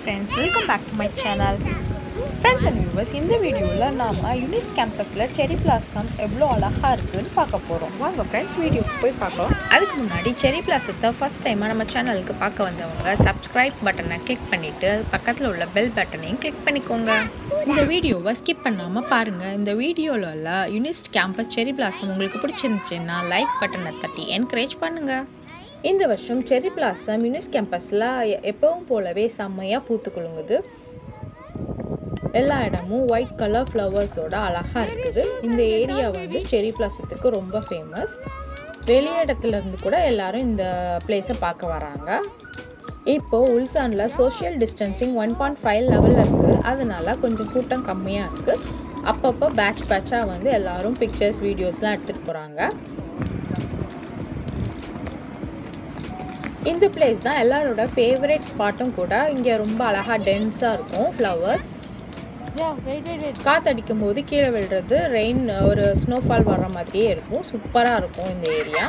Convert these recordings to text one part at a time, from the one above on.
Friends welcome back to my channel friends and viewers இந்த வீடியோவில் நாம் யூனிஸ் கேம்பஸில் செரி பிளாசம் எவ்வளோ அழகாக இருக்குதுன்னு பார்க்க போகிறோம் வாங்க ஃப்ரெண்ட்ஸ் வீடியோக்கு போய் பார்க்கலாம் அதுக்கு முன்னாடி செரி பிளாசத்தை ஃபஸ்ட் டைமாக நம்ம சேனலுக்கு பார்க்க வந்தவங்க சப்ஸ்கிரைப் பட்டனை கிளிக் பண்ணிவிட்டு அது பக்கத்தில் உள்ள பெல் பட்டனையும் கிளிக் பண்ணிக்கோங்க இந்த வீடியோவை ஸ்கிப் பண்ணாமல் பாருங்கள் இந்த வீடியோவில் உள்ள யூனிஸ்ட் கேம்பஸ் செரி பிளாசம் உங்களுக்கு பிடிச்சிருந்துச்சுன்னா லைக் பட்டனை தட்டி என்கரேஜ் பண்ணுங்கள் இந்த வருஷம் செரி பிளாசம் யூனிஸ் கேம்பஸில் எப்பவும் போலவே செம்மையாக பூத்து குலுங்குது எல்லா இடமும் ஒயிட் கலர் ஃப்ளவர்ஸோட அழகாக இருக்குது இந்த ஏரியா வந்து செரி பிளாசத்துக்கு ரொம்ப ஃபேமஸ் வெளி இடத்துல இருந்து கூட எல்லாரும் இந்த பிளேஸை பார்க்க வராங்க இப்போது உல்சானில் social distancing one point five லெவலில் இருக்குது அதனால கொஞ்சம் கூட்டம் கம்மியாக இருக்குது அப்பப்போ பேட்ச் பேட்சாக வந்து எல்லாரும் பிக்சர்ஸ் வீடியோஸ்லாம் எடுத்துகிட்டு போகிறாங்க இந்த பிளேஸ் தான் எல்லாரோட ஃபேவரட் ஸ்பாட்டும் கூட இங்கே ரொம்ப அழகாக டென்ஸாக இருக்கும் ஃப்ளவர்ஸ் காத்தடிக்கும் போது கீழே விழுறது ரெயின் ஒரு ஸ்னோஃபால் வர்ற மாதிரியே இருக்கும் சூப்பராக இருக்கும் இந்த area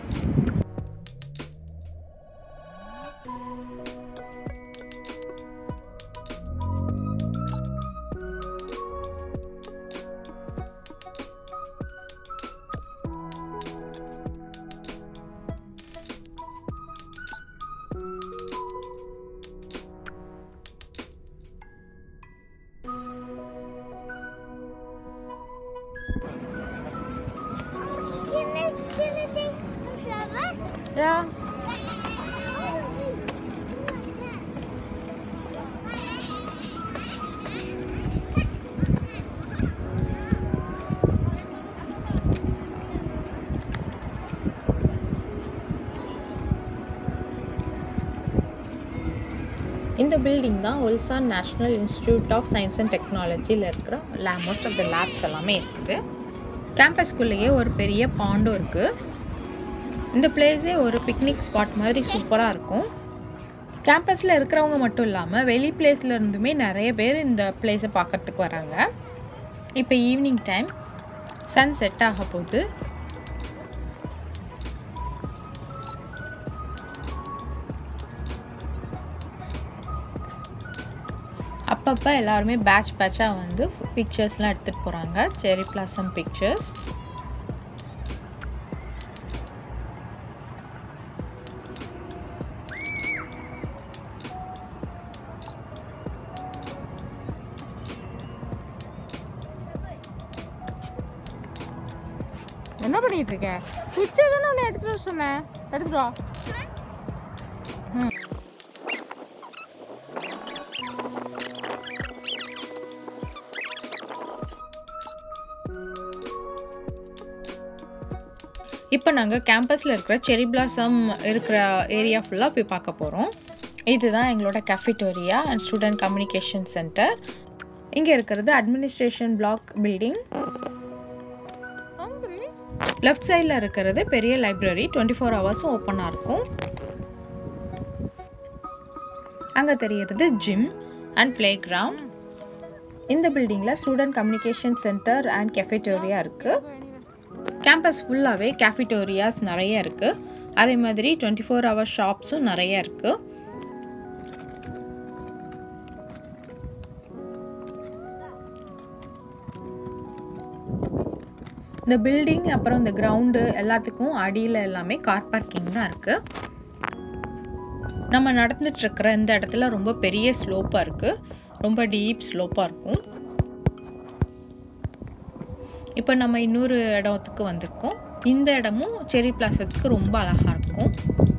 Can I, can I take flowers? Yeah. இந்த பில்டிங் தான் Ulsan national institute of science and டெக்னாலஜியில் இருக்கிற லே மோஸ்ட் ஆஃப் த லேப்ஸ் எல்லாமே இருக்குது கேம்பஸ்குள்ளேயே ஒரு பெரிய பாண்டும் இருக்குது இந்த பிளேஸே ஒரு பிக்னிக் ஸ்பாட் மாதிரி சூப்பராக இருக்கும் கேம்பஸில் இருக்கிறவங்க மட்டும் இல்லாமல் வெளி பிளேஸில் இருந்துமே நிறைய பேர் இந்த பிளேஸை பார்க்கறதுக்கு வராங்க இப்போ ஈவினிங் டைம் சன் செட் ஆக போகுது அப்பப்போ எல்லாருமே பேட்ச் பேட்சாக வந்து பிக்சர்ஸ்லாம் எடுத்துகிட்டு போகிறாங்க செரி பிளாசம் பிக்சர்ஸ் என்ன பண்ணிட்டு இருக்க பிக்சர் தானே உன்னை எடுத்துட்டு வர சொன்னேன் எடுத்துட்டு வா இப்போ நாங்கள் கேம்பஸில் இருக்கிற செரி பிளாசம் இருக்கிற ஏரியா ஃபுல்லாக போய் பார்க்க போகிறோம் இதுதான் எங்களோட cafeteria and student communication centre இங்கே இருக்கிறது அட்மினிஸ்ட்ரேஷன் பிளாக் பில்டிங் லெஃப்ட் சைடில் இருக்கிறது பெரிய லைப்ரரி டுவெண்ட்டி ஃபோர் ஹவர்ஸும் ஓப்பனாக இருக்கும் அங்கே தெரிகிறது ஜிம் அண்ட் ப்ளே கிரவுண்ட் இந்த பில்டிங்கில் student communication centre and cafeteria இருக்குது கேம்பஸ் ஃபுல்லாகவே கேஃபிட்டோரியாஸ் நிறைய இருக்குது அதே மாதிரி டுவெண்ட்டி ஃபோர் ஹவர் ஷாப்ஸும் நிறைய இருக்குது இந்த பில்டிங் அப்புறம் இந்த கிரவுண்டு எல்லாத்துக்கும் அடியில் எல்லாமே கார் பார்க்கிங் தான் இருக்குது நம்ம நடந்துட்டு இருக்கிற இந்த இடத்துல ரொம்ப பெரிய ஸ்லோப்பாக இருக்குது ரொம்ப டீப் ஸ்லோப்பாக இருக்கும் இப்போ நம்ம இன்னொரு இடத்துக்கு வந்திருக்கோம் இந்த இடமும் செரி பிளாசத்துக்கு ரொம்ப அழகாக இருக்கும்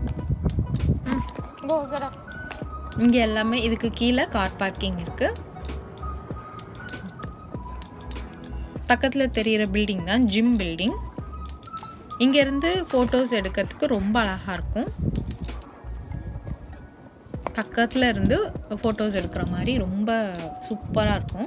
இங்கே எல்லாமே இதுக்கு கீழே கார் பார்க்கிங் இருக்குது பக்கத்தில் தெரிகிற பில்டிங் தான் ஜிம் பில்டிங் இங்கேருந்து ஃபோட்டோஸ் எடுக்கிறதுக்கு ரொம்ப அழகாக இருக்கும் பக்கத்தில் இருந்து ஃபோட்டோஸ் எடுக்கிற மாதிரி ரொம்ப சூப்பராக இருக்கும்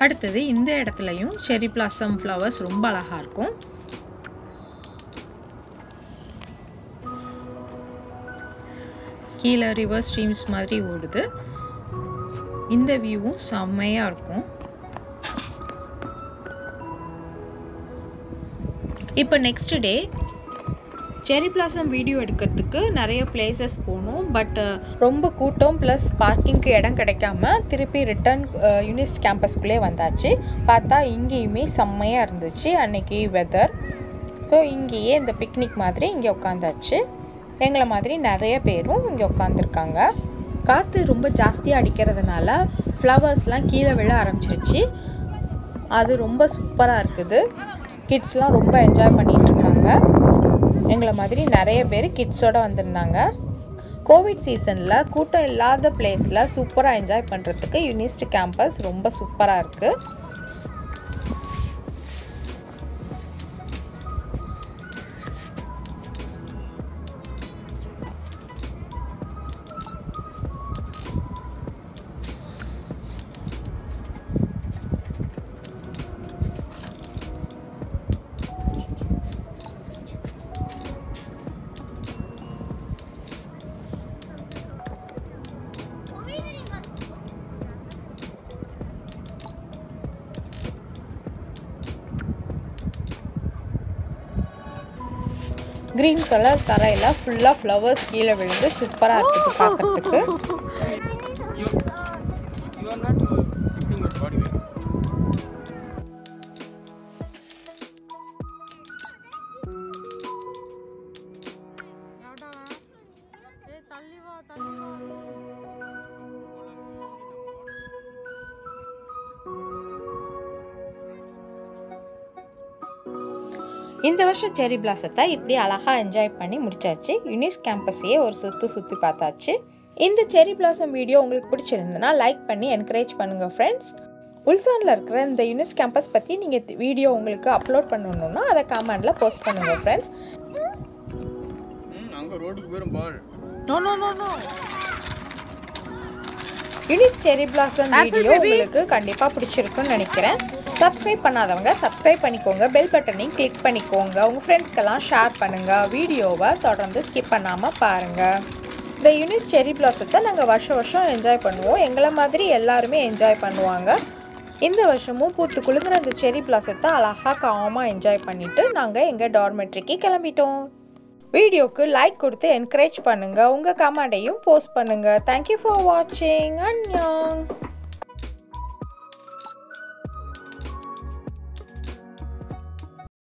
அடுத்தது இந்த இடத்துலையும் செரி பிளாசம் ஃப்ளவர்ஸ் ரொம்ப அழகாக இருக்கும் கீழே ரிவர் ஸ்ட்ரீம்ஸ் மாதிரி ஓடுது இந்த வியூவும் செம்மையாக இருக்கும் இப்போ நெக்ஸ்ட் டே செரி பிளாசம் வீடியோ எடுக்கிறதுக்கு நிறைய பிளேசஸ் போனோம் பட் ரொம்ப கூட்டம் ப்ளஸ் பார்க்கிங்க்கு இடம் கிடைக்காம திருப்பி ரிட்டர்ன் யூனிஸ்ட் கேம்பஸ்குள்ளே வந்தாச்சு பார்த்தா இங்கேயுமே செம்மையாக இருந்துச்சு அன்னைக்கு வெதர் ஸோ இங்கேயே இந்த பிக்னிக் மாதிரி இங்கே உட்காந்தாச்சு எங்களை மாதிரி நிறைய பேரும் இங்கே உட்காந்துருக்காங்க காற்று ரொம்ப ஜாஸ்தியாக அடிக்கிறதுனால ஃப்ளவர்ஸ்லாம் கீழே விழ ஆரம்பிச்சிருச்சு அது ரொம்ப சூப்பராக இருக்குது கிட்ஸ்லாம் ரொம்ப என்ஜாய் பண்ணிகிட்டு இருக்காங்க எங்களை மாதிரி நிறைய பேர் கிட்ஸோடு வந்திருந்தாங்க கோவிட் சீசனில் கூட்டம் இல்லாத பிளேஸில் சூப்பராக என்ஜாய் பண்ணுறதுக்கு யூனிஸ்ட் கேம்பஸ் ரொம்ப சூப்பராக இருக்குது க்ரீன் கலர் தரையில் ஃபுல்லாக ஃப்ளவர்ஸ் கீழே விழுந்து சூப்பராக இருக்குது பார்க்கறதுக்கு You, you are not uh, shifting your body weight. இந்த வருஷம் செரி பிளாசத்தை இப்படி அழகாக என்ஜாய் பண்ணி முடிச்சாச்சு யுனிஸ் கேம்பஸையே ஒரு சுற்று சுற்றி பார்த்தாச்சு இந்த செரி பிளாசம் வீடியோ உங்களுக்கு பிடிச்சிருந்ததுன்னா லைக் பண்ணி என்கரேஜ் பண்ணுங்கள் ஃப்ரெண்ட்ஸ் உல்சானில் இருக்கிற இந்த யுனிஸ் கேம்பஸ் பற்றி நீங்கள் வீடியோ உங்களுக்கு அப்லோட் பண்ணணுன்னா அதை கமெண்டில் போஸ்ட் பண்ணுங்கள் ஃப்ரெண்ட்ஸ் ம் அங்கே ரோட்டுக்கு போயிடும் ball no no no no யூனிஸ் செரி பிளாசம் வீடியோ உங்களுக்கு கண்டிப்பாக பிடிச்சிருக்குன்னு நினைக்கிறேன் சப்ஸ்கிரைப் பண்ணாதவங்க சப்ஸ்கிரைப் பண்ணிக்கோங்க பெல் பட்டனையும் கிளிக் பண்ணிக்கோங்க உங்கள் ஃப்ரெண்ட்ஸ்க்கெல்லாம் ஷேர் பண்ணுங்கள் வீடியோவை தொடர்ந்து ஸ்கிப் பண்ணாமல் பாருங்கள் இந்த யூனிஸ் செரி பிளாசத்தை நாங்கள் வருஷம் வருஷம் என்ஜாய் பண்ணுவோம் எங்களை மாதிரி எல்லாருமே என்ஜாய் பண்ணுவாங்க இந்த வருஷமும் பூத்து குலுங்குற இந்த செரி பிளாசத்தை அழகாக காமாக என்ஜாய் பண்ணிவிட்டு நாங்கள் எங்கள் டார்மெட்ரிக்கு கிளம்பிட்டோம் வீடியோக்கு லைக் கொடுத்து என்கரேஜ் பண்ணுங்கள் உங்கள் கமெண்டையும் போஸ்ட் பண்ணுங்கள் தேங்க்யூ ஃபார் வாட்சிங் அன்யாங்